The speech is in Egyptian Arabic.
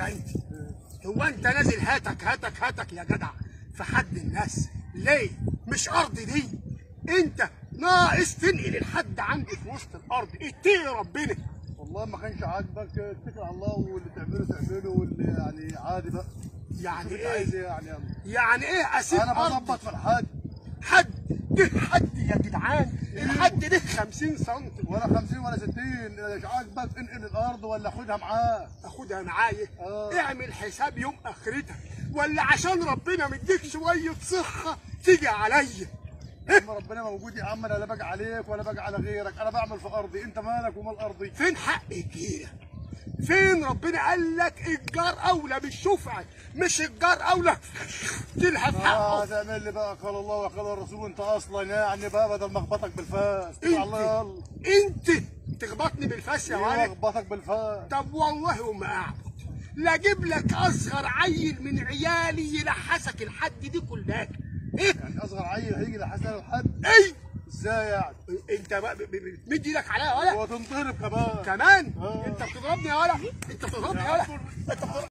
انت هو انت نازل هاتك هاتك هاتك يا جدع في حد الناس ليه مش ارض دي انت ناقص تنقل الحد عندي في وسط الارض اتقي ربنا والله ما كانش عاجبك اتكل على الله واللي تعمله تعمله واللي يعني عادي بقى يعني انت عايز ايه ايه يعني يلا يعني ايه اسيب انا ارض بظبط في الحد حد ده حد يا جدعان الحد ده 50 سم ولا 50 ولا 60 مش عاجبك انقل الارض ولا خدها معاه اخدها معايا آه. اعمل حساب يوم اخرتها ولا عشان ربنا مديك شويه صحه تيجي عليا اما ربنا موجود يا عم انا لا باجي عليك ولا باجي على غيرك انا بعمل في ارضي انت مالك ومال ارضي فين حق الجيرة فين ربنا قال لك الجار اولى بالشفعة مش الجار اولى تلهف اه حقه تعمل لي بقى قال الله وقال الرسول وانت اصلا يعني بقى بدل ما اخبطك بالفاس اتكل على الله انت يلا انت تخبطني بالفاس يا ايه ولد اخبطك بالفاس طب والله وما اعبد لا اجيب لك اصغر عيل من عيالي يلحسك الحد دي كلها ايه يعني اصغر عيل هيجي لحسن الحد ايه ازاي يعني انت بقى ب- ب- بتمد ايدك عليا يا ولد وتنضرب كمان كمان آه. انت بتضربني يا ولد انت بتضربني يا ولد انت بتضربني